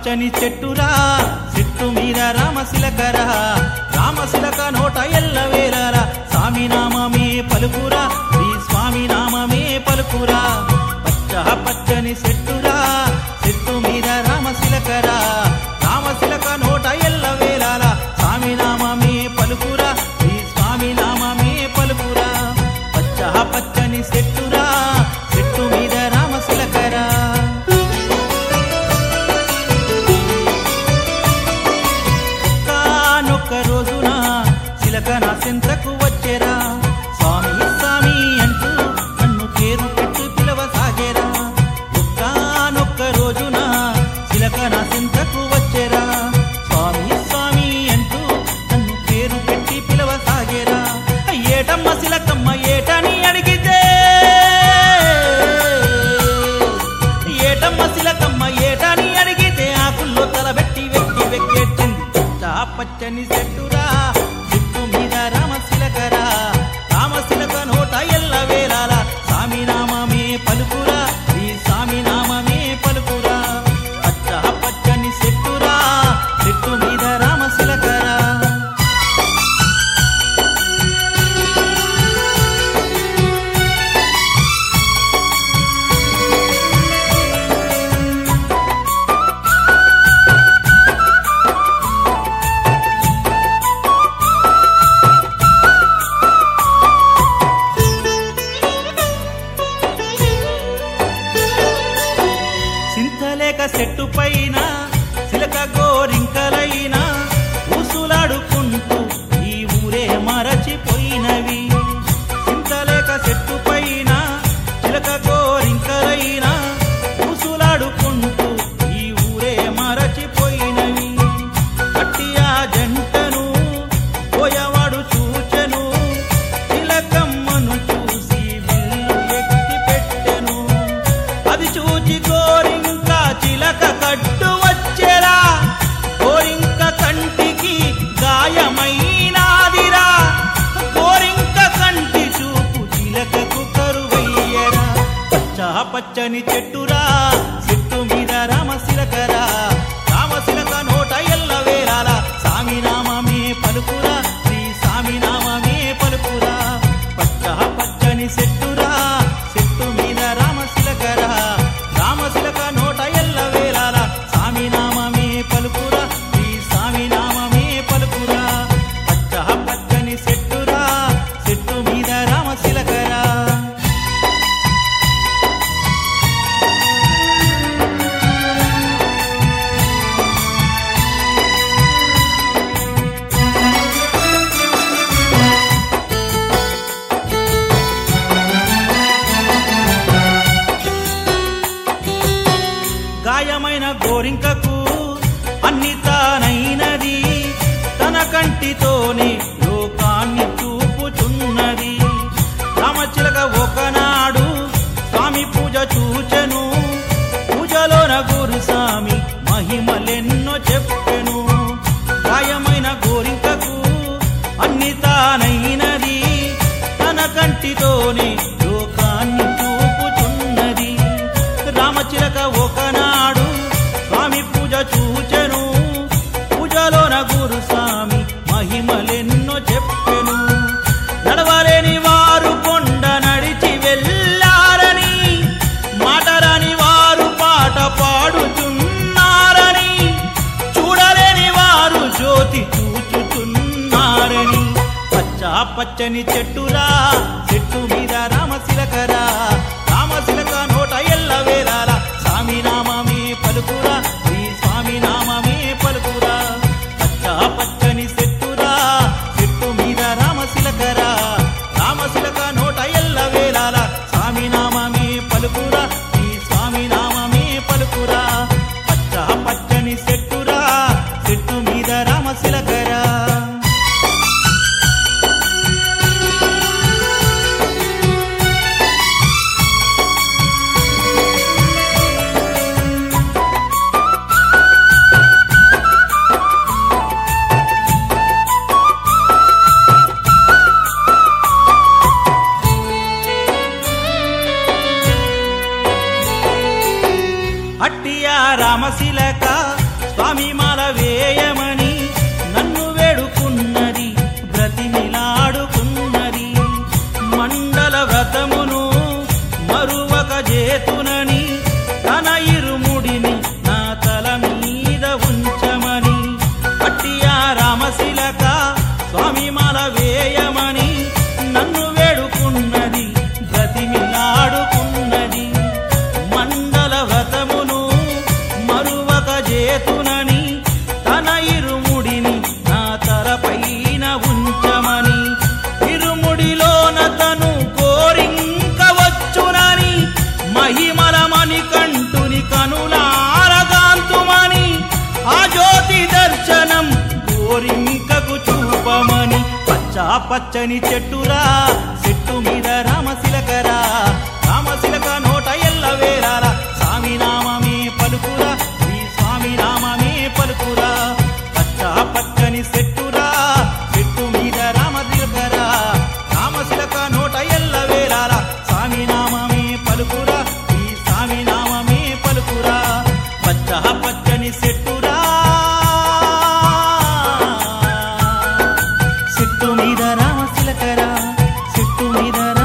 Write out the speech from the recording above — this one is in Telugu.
పచ్చని చెట్టురా చెట్టు మీద రామశిలకరా రామశిలక నోట ఎల్ల వేలరా స్వామి నామమే పలుకురా శ్రీ స్వామి నామమే పలుకురా పచ్చ పచ్చని చెట్టురా చెట్టు మీద రామశిలకరా రామశిలక నోట ఎల్ల వేలరా స్వామి నామమే పలుకురా శ్రీ స్వామి నామమే పలుకురా పచ్చ పచ్చని చెట్టురా చెట్టు మీద రామశిలకరా ఒకానొక్క రోజున చిలక నా చింతకు వచ్చేరా స్వామి స్వామి అంటూ నన్ను పేరు పెట్టి పిలవసాగేరా ఒకానొక్క రోజున చిలక నా చింతకు వచ్చేరా స్వామి స్వామి అంటూ నన్ను పేరు పెట్టి పిలవసాగేరా ఏటమ్మ చిలకమ్మ ఏటని అడిగితే ఏటమ్మ శిలకమ్మ ఏటని అడిగితే ఆకుల్లో తలబెట్టి వెక్కి వెక్కేట్టింది పచ్చ పచ్చని చెట్టురా చెట్టు మీద రామశిలకరా రామశిలక నోట ఎల్ల వేలాల స్వామి నామమే పలుకురా శ్రీ స్వామి నామమే పలుకురా పచ్చ పచ్చని చెట్టురా చెట్టు మీద రామశిలకరా చింతలేక చెట్టు పైన చిలక గోరింకలైన ఊసులాడుకుంటూ ఈ ఊరే మరచిపోయినవి చింతలేక చెట్టు పైన చిలక గోరింకలైన ఊసులాడుకుంటూ ఈ ఊరే మరచిపోయినవి కట్టియా జంటను పోయవాడు చూచెను చిలకమ్మను చూసి విల్లు ఎత్తి పెట్టెను అది చూచి గోరింక చిలక కట్టు వచ్చేరా గోరింక కంటికి గాయమైనాదిరా గోరింక కంటి చూపు చిలకకు కరువయ్యరా పచ్చ పచ్చని చెట్టురా చెట్టు మీద రామశిలకరా రామశిలక నోట ఎల్ల వేలాల సామి నామమే పలుకురా శ్రీ సామి నామమే పలుకురా పచ్చ పచ్చని చెట్టురా చెట్టు మీద రామశిలకరా రామశిలక నోట ఎల్ల వేలాల సామి నామమే పలుకురా శ్రీ సామి నామమే పలుకురా పచ్చ పచ్చని చెట్టురా చెట్టు మీద రామశిలకరా గాయమైన గోరింకకు అన్ని తానైనది తన కంటితోనే లోకాన్ని చూపుచున్నది రామచిలక ఒకనాడు స్వామి పూజ చూచెను పూజలోన గురు స్వామి మహిమలెన్నో చెప్పెను గాయమైన గోరింకకు అన్ని తానైనది తన కంటితోనే లోకాన్ని చూపుచున్నది రామచిలక ఒకనాడు స్వామి పూజ చూచెను పూజలోన గురు స్వామి మహిమలెన్నో చెప్పెను నడవలేని వారు కొండ నడిచి వెళ్ళారని మాటరాని వారు పాట పాడుచున్నారని చూడలేని వారు జ్యోతి చూచుచున్నారని పచ్చ పచ్చని చెట్టురా చెట్టు మీద రామశిలకరా రామశిలక నోట ఎల్ల వేలాల స్వామి నామమే పలుకురా శ్రీ స్వామి నామమే పలుకురా పచ్చ పచ్చని చెట్టురా చెట్టు మీద రామశిలకరా రామశిలక నోట ఎల్ల వేలాల స్వామి నామమే పలుకురా శ్రీ స్వామి నామమే పలుకురా పచ్చ పచ్చని చెట్టురా చెట్టు మీద రామశిలకరా అట్టియా రామశిలక పచ్చని చెట్టురా చెట్టు మీద రామశిలకరా రామశిలక నోట ఎల్ల వేరాల స్వామి నామమే పలుకురా శ్రీ స్వామి నామమే పలుకురా పచ్చ పచ్చని చెట్టురా చెట్టు మీద రామశిలకరా రామశిలక నోట ఎల్ల వేరాల స్వామి నామమే పలుకురా శ్రీ స్వామి నామమే పలుకురా పచ్చ పచ్చని చెట్టురా చెట్టు మీద రామశిలకరా చెట్టు మీద